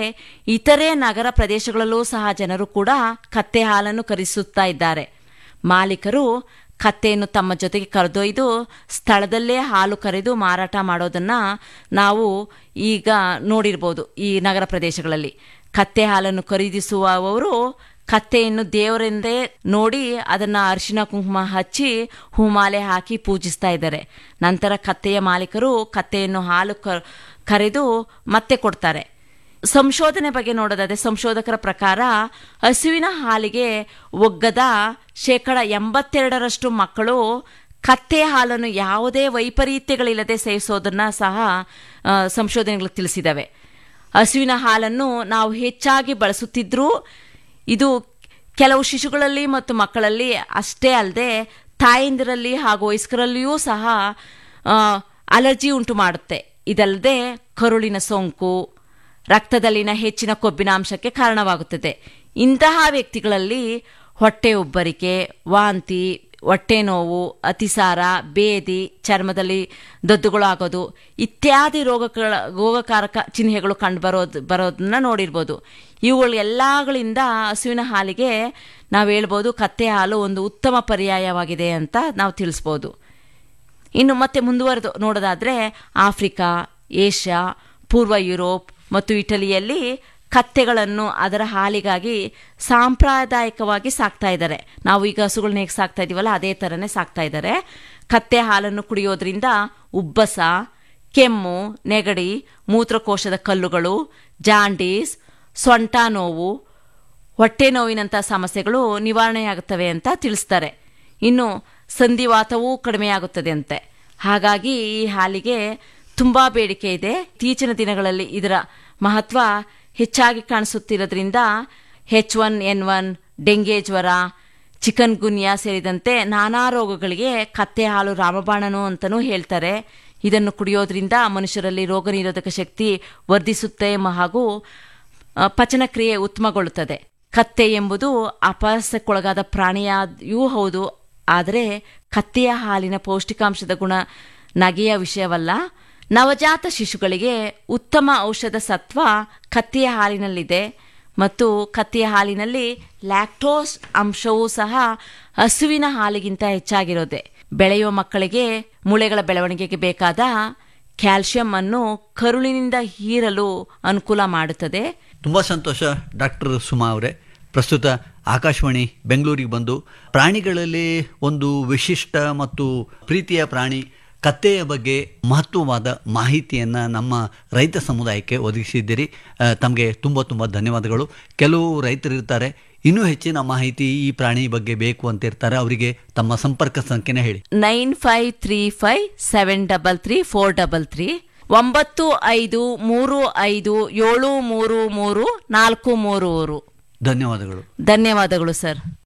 ಇತರೆ ನಗರ ಪ್ರದೇಶಗಳಲ್ಲೂ ಸಹ ಜನರು ಕೂಡ ಕತ್ತೆ ಹಾಲನ್ನು ಖರೀದಿಸುತ್ತಾ ಇದ್ದಾರೆ ಮಾಲೀಕರು ಕತ್ತೆಯನ್ನು ತಮ್ಮ ಜೊತೆಗೆ ಕರೆದೊಯ್ದು ಸ್ಥಳದಲ್ಲೇ ಹಾಲು ಕರೆದು ಮಾರಾಟ ಮಾಡೋದನ್ನ ನಾವು ಈಗ ನೋಡಿರ್ಬೋದು ಈ ನಗರ ಪ್ರದೇಶಗಳಲ್ಲಿ ಕತ್ತೆ ಹಾಲನ್ನು ಖರೀದಿಸುವವರು ಕತ್ತೆಯನ್ನು ದೇವರೆಂದೇ ನೋಡಿ ಅದನ್ನ ಅರಿಶಿನ ಕುಂಕುಮ ಹಚ್ಚಿ ಹೂಮಾಲೆ ಹಾಕಿ ಪೂಜಿಸ್ತಾ ಇದ್ದಾರೆ ನಂತರ ಕತ್ತೆಯ ಮಾಲೀಕರು ಕತ್ತೆಯನ್ನು ಹಾಲು ಕ- ಕರೆದು ಮತ್ತೆ ಕೊಡ್ತಾರೆ ಸಂಶೋಧನೆ ಬಗ್ಗೆ ನೋಡೋದಾದ್ರೆ ಸಂಶೋಧಕರ ಪ್ರಕಾರ ಹಸುವಿನ ಹಾಲಿಗೆ ಒಗ್ಗದ ಶೇಕಡ ಎಂಬತ್ತೆರಡರಷ್ಟು ಮಕ್ಕಳು ಕತ್ತೆ ಹಾಲನ್ನು ಯಾವುದೇ ವೈಪರೀತ್ಯಗಳಿಲ್ಲದೆ ಸೇವಿಸೋದನ್ನ ಸಹ ಆ, ಸಂಶೋಧನೆಗಳು ತಿಳಿಸಿದವೆ ಹಸುವಿನ ಹಾಲನ್ನು ನಾವು ಹೆಚ್ಚಾಗಿ ಬಳಸುತ್ತಿದ್ರೂ ಇದು ಕೆಲವು ಶಿಶುಗಳಲ್ಲಿ ಮತ್ತು ಮಕ್ಕಳಲ್ಲಿ ಅಷ್ಟೇ ಅಲ್ಲದೆ ತಾಯಂದಿರಲ್ಲಿ ಹಾಗೂ ವಯಸ್ಕರಲ್ಲಿಯೂ ಸಹ ಆ, ಅಲರ್ಜಿ ಉಂಟು ಮಾಡುತ್ತೆ ಇದಲ್ಲದೆ ಕರುಳಿನ ಸೋಂಕು ರಕ್ತದಲ್ಲಿನ ಹೆಚ್ಚಿನ ಕೊಬ್ಬಿನಾಂಶಕ್ಕೆ ಕಾರಣವಾಗುತ್ತದೆ ಇಂತಹ ವ್ಯಕ್ತಿಗಳಲ್ಲಿ ಹೊಟ್ಟೆ ಉಬ್ಬರಿಕೆ ವಾಂತಿ ಹೊಟ್ಟೆ ನೋವು ಅತಿಸಾರ ಬೇದಿ ಚರ್ಮದಲ್ಲಿ ದದ್ದುಗಳು ಆಗೋದು ಇತ್ಯಾದಿ ರೋಗಗಳ ರೋಗಕಾರಕ ಚಿಹ್ನೆಗಳು ಕಂಡುಬರೋದು ಬರೋದನ್ನ ನೋಡಿರ್ಬೋದು ಇವುಗಳು ಎಲ್ಲಗಳಿಂದ ಹಸುವಿನ ಹಾಲಿಗೆ ನಾವು ಹೇಳ್ಬೋದು ಕತ್ತೆ ಹಾಲು ಒಂದು ಉತ್ತಮ ಪರ್ಯಾಯವಾಗಿದೆ ಅಂತ ನಾವು ತಿಳಿಸ್ಬೋದು ಇನ್ನು ಮತ್ತೆ ಮುಂದುವರೆದು ನೋಡೋದಾದ್ರೆ ಆಫ್ರಿಕಾ ಏಷ್ಯಾ ಪೂರ್ವ ಯುರೋಪ್ ಮತ್ತು ಇಟಲಿಯಲ್ಲಿ ಕತ್ತೆಗಳನ್ನು ಅದರ ಹಾಲಿಗಾಗಿ ಸಾಂಪ್ರದಾಯಿಕವಾಗಿ ಸಾಕ್ತಾ ಇದ್ದಾರೆ ನಾವು ಈಗ ಹಸುಗಳನ್ನ ಹೇಗೆ ಸಾಕ್ತಾ ಇದೀವಲ್ಲ ಅದೇ ಥರನೇ ಸಾಕ್ತಾ ಇದ್ದಾರೆ ಕತ್ತೆ ಹಾಲನ್ನು ಕುಡಿಯೋದ್ರಿಂದ ಉಬ್ಬಸ ಕೆಮ್ಮು ನೆಗಡಿ ಮೂತ್ರಕೋಶದ ಕಲ್ಲುಗಳು ಜಾಂಡೀಸ್ ಸೊಂಟ ನೋವು ಹೊಟ್ಟೆ ನೋವಿನಂಥ ಸಮಸ್ಯೆಗಳು ನಿವಾರಣೆಯಾಗುತ್ತವೆ ಅಂತ ತಿಳಿಸ್ತಾರೆ ಇನ್ನು ಸಂಧಿವಾತವೂ ಕಡಿಮೆಯಾಗುತ್ತದೆ ಅಂತೆ ಹಾಗಾಗಿ ಈ ಹಾಲಿಗೆ ತುಂಬಾ ಬೇಡಿಕೆ ಇದೆ ಇತ್ತೀಚಿನ ದಿನಗಳಲ್ಲಿ ಇದರ ಮಹತ್ವ ಹೆಚ್ಚಾಗಿ ಕಾಣಿಸುತ್ತಿರೋದ್ರಿಂದ H one N one dengue ಜ್ವರ ಚಿಕನ್ ಗುನ್ಯಾ ಸೇರಿದಂತೆ ನಾನಾ ರೋಗಗಳಿಗೆ ಕತ್ತೆ ಹಾಲು ರಾಮಬಾಣನು ಅಂತಲೂ ಹೇಳ್ತಾರೆ ಇದನ್ನು ಕುಡಿಯೋದ್ರಿಂದ ಮನುಷ್ಯರಲ್ಲಿ ರೋಗ ನಿರೋಧಕ ಶಕ್ತಿ ವರ್ಧಿಸುತ್ತೆ ಮ- ಹಾಗೂ ಆ, ಪಚನಕ್ರಿಯೆ ಉತ್ತಮಗೊಳ್ಳುತ್ತದೆ ಕತ್ತೆ ಎಂಬುದು ಅಪಹಾಸ್ಯಕ್ಕೊಳಗಾದ ಪ್ರಾಣಿಯಾಯೂ ಹೌದು ಆದರೆ ಕತ್ತೆಯ ಹಾಲಿನ ಪೌಷ್ಟಿಕಾಂಶದ ಗುಣ ನಗೆಯ ವಿಷಯವಲ್ಲ ನವಜಾತ ಶಿಶುಗಳಿಗೆ ಉತ್ತಮ ಔಷಧ ಸತ್ವ ಕತ್ತೆಯ ಹಾಲಿನಲ್ಲಿದೆ ಮತ್ತು ಕತ್ತೆಯ ಹಾಲಿನಲ್ಲಿ ಲ್ಯಾಕ್ಟೋಸ್ ಅಂಶವೂ ಸಹ ಹಸುವಿನ ಹಾಲಿಗಿಂತ ಹೆಚ್ಚಾಗಿರೋದೆ ಬೆಳೆಯುವ ಮಕ್ಕಳಿಗೆ ಮೂಳೆಗಳ ಬೆಳವಣಿಗೆಗೆ ಬೇಕಾದ ಕ್ಯಾಲ್ಸಿಯಂ ಅನ್ನು ಕರುಳಿನಿಂದ ಹೀರಲು ಅನುಕೂಲ ಮಾಡುತ್ತದೆ ತುಂಬ ಸಂತೋಷ ಡಾಕ್ಟರ್ ಸುಮಾ ಅವರೇ ಪ್ರಸ್ತುತ ಆಕಾಶವಾಣಿ ಬೆಂಗಳೂರಿಗೆ ಬಂದು ಪ್ರಾಣಿಗಳಲ್ಲಿ ಒಂದು ವಿಶಿಷ್ಟ ಮತ್ತು ಪ್ರೀತಿಯ ಪ್ರಾಣಿ ಕತ್ತೆಯ ಬಗ್ಗೆ ಮಹತ್ವವಾದ ಮಾಹಿತಿಯನ್ನು ನಮ್ಮ ರೈತ ಸಮುದಾಯಕ್ಕೆ ಒದಗಿಸಿದ್ದೀರಿ ತಮಗೆ ತುಂಬ ತುಂಬ ಧನ್ಯವಾದಗಳು ಕೆಲವು ರೈತರಿರ್ತಾರೆ ಇನ್ನೂ ಹೆಚ್ಚಿನ ಮಾಹಿತಿ ಈ ಪ್ರಾಣಿ ಬಗ್ಗೆ ಬೇಕು ಅಂತ ಇರ್ತಾರೆ ಅವರಿಗೆ ತಮ್ಮ ಸಂಪರ್ಕ ಸಂಖ್ಯೆನ ಹೇಳಿ nine five three five seven double three four double three ಒಂಬತ್ತು ಐದು ಮೂರು ಐದು ಏಳು ಮೂರು ಮೂರು ನಾಲ್ಕು ಮೂರು ಮೂರು ಧನ್ಯವಾದಗಳು ಧನ್ಯವಾದಗಳು ಸರ್